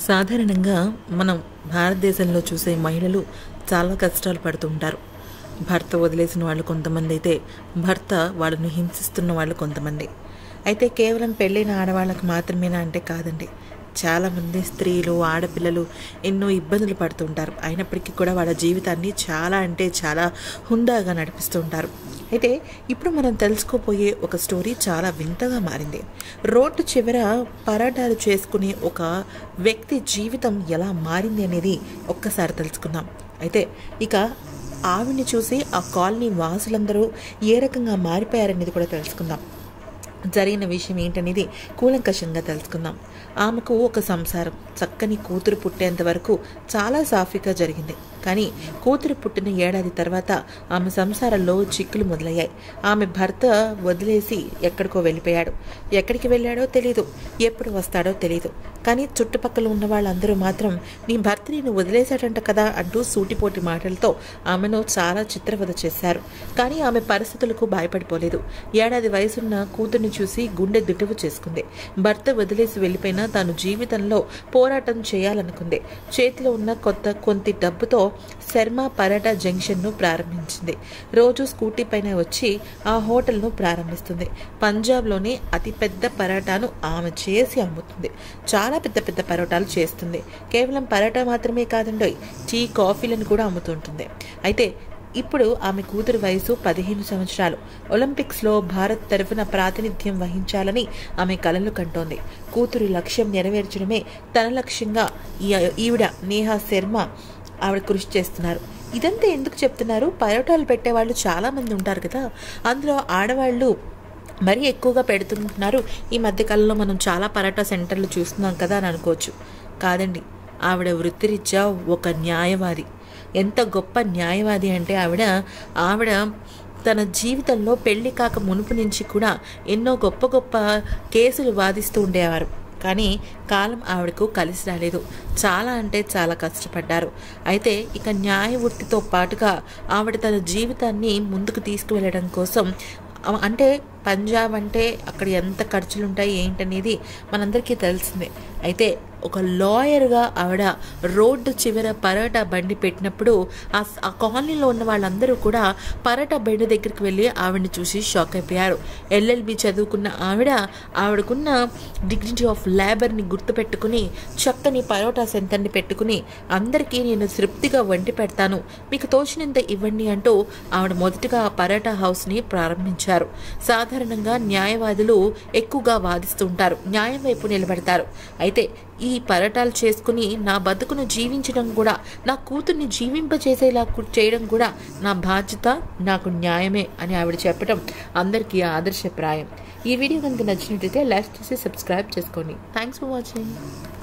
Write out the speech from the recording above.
సాధారణంగా మనం భారతదేశంలో చూసే మహిళలు చాలా కష్టాలు పడుతుంటారు భర్త వదిలేసిన వాళ్ళు కొంతమంది అయితే భర్త వాళ్ళని హింసిస్తున్న వాళ్ళు కొంతమంది అయితే కేవలం పెళ్ళైన ఆడవాళ్ళకి మాత్రమేనా అంటే కాదండి చాలామంది స్త్రీలు ఆడపిల్లలు ఎన్నో ఇబ్బందులు పడుతుంటారు అయినప్పటికీ కూడా వాళ్ళ జీవితాన్ని చాలా అంటే చాలా హుందాగా నడిపిస్తుంటారు అయితే ఇప్పుడు మనం తెలుసుకోపోయే ఒక స్టోరీ చాలా వింతగా మారింది రోడ్డు చివర పరాటాలు చేసుకునే ఒక వ్యక్తి జీవితం ఎలా మారింది అనేది ఒక్కసారి తెలుసుకుందాం అయితే ఇక ఆవిడ్ని చూసి ఆ కాలనీ వాసులందరూ ఏ రకంగా మారిపోయారనేది కూడా తెలుసుకుందాం జరిగిన విషయం ఏంటనేది కూలంకషంగా తెలుసుకుందాం ఆమెకు ఒక సంసారం చక్కని కూతురు పుట్టేంత వరకు చాలా సాఫీగా జరిగింది కానీ కూతురు పుట్టిన ఏడాది తర్వాత ఆమె సంసారంలో చిక్కులు మొదలయ్యాయి ఆమె భర్త వదిలేసి ఎక్కడికో వెళ్ళిపోయాడు ఎక్కడికి వెళ్ళాడో తెలియదు ఎప్పుడు వస్తాడో తెలియదు కానీ చుట్టుపక్కల ఉన్న వాళ్ళందరూ మాత్రం నీ భర్త నేను వదిలేశాడంట కదా అంటూ సూటిపోటి మాటలతో ఆమెను చాలా చిత్రవద చేశారు కానీ ఆమె పరిస్థితులకు భయపడిపోలేదు ఏడాది వయసున్న కూతుర్ని చూసి గుండె దిటవు చేసుకుంది భర్త వదిలేసి వెళ్ళిపోయినా తాను జీవితంలో పోరాటం చేయాలనుకుంది చేతిలో ఉన్న కొత్త కొంత డబ్బుతో శర్మ పరాటా జంక్షన్ను ప్రారంభించింది రోజు స్కూటీ పైన వచ్చి ఆ హోటల్ను ప్రారంభిస్తుంది పంజాబ్లోని అతిపెద్ద పరాటాను ఆమె చేసి అమ్ముతుంది చాలా పెద్ద పెద్ద పరోటాలు చేస్తుంది కేవలం పరాటా మాత్రమే కాదండి టీ కాఫీలను కూడా అమ్ముతుంటుంది అయితే ఇప్పుడు ఆమె కూతురు వయసు పదిహేను సంవత్సరాలు ఒలింపిక్స్లో భారత్ తరఫున ప్రాతినిధ్యం వహించాలని ఆమె కలలు కంటోంది కూతురు లక్ష్యం నెరవేర్చడమే తన లక్ష్యంగా ఈ- ఈవిడ నేహా శర్మ ఆవిడ కృషి చేస్తున్నారు ఇదంతా ఎందుకు చెప్తున్నారు పరోటాలు పెట్టేవాళ్ళు చాలా మంది ఉంటారు కదా అందులో ఆడవాళ్ళు మరీ ఎక్కువగా పెడుతుంటున్నారు ఈ మధ్యకాలంలో మనం చాలా పరాటా సెంటర్లు చూస్తున్నాం కదా అని అనుకోవచ్చు కాదండి ఆవిడ వృత్తిరీత్యా ఒక న్యాయవాది ఎంత గొప్ప న్యాయవాది అంటే ఆవిడ ఆవిడ తన జీవితంలో పెళ్లి కాక మునుపు నుంచి కూడా ఎన్నో గొప్ప గొప్ప కేసులు వాదిస్తూ ఉండేవారు కానీ కాలం ఆవిడకు కలిసి రాలేదు చాలా అంటే చాలా కష్టపడ్డారు అయితే ఇక న్యాయ వృత్తితో పాటుగా ఆవిడ తన జీవితాన్ని ముందుకు తీసుకువెళ్ళడం కోసం అ- అంటే పంజాబ్ అంటే అక్కడ ఎంత ఖర్చులు ఉంటాయి ఏంటనేది మనందరికీ తెలిసిందే అయితే ఒక లాయర్గా ఆవిడ రోడ్డు చివర పరోటా బండి పెట్టినప్పుడు ఆ స- ఆ కాలనీలో ఉన్న వాళ్ళందరూ కూడా పరోటా బండి దగ్గరికి వెళ్ళి ఆవిడని చూసి షాక్ అయిపోయారు ఎల్ఎల్బి చదువుకున్న ఆవిడ ఆవిడకున్న డిగ్నిటీ ఆఫ్ లేబర్ని గుర్తుపెట్టుకుని చక్కని పరోటా సెంటర్ని పెట్టుకుని అందరికీ నేను తృప్తిగా వండి పెడతాను మీకు తోచినంత ఇవ్వండి అంటూ ఆవిడ మొదటగా ఆ పరోటా హౌస్ని ప్రారంభించారు సాధారణంగా న్యాయవాదులు ఎక్కువగా వాదిస్తుంటారు న్యాయం వైపు నిలబడతారు అయితే ఈ పరోటాలు చేసుకుని నా బతుకును జీవించడం కూడా నా కూతుర్ని జీవింపచేసేలా కు- చేయడం కూడా నా బాధ్యత నాకు న్యాయమే అని ఆవిడ చెప్పడం అందరికీ ఆదర్శప్రాయం ఈ వీడియో కనుక నచ్చినట్లయితే లైక్ చేసి సబ్స్క్రైబ్ చేసుకోండి థ్యాంక్స్ ఫర్ వాచింగ్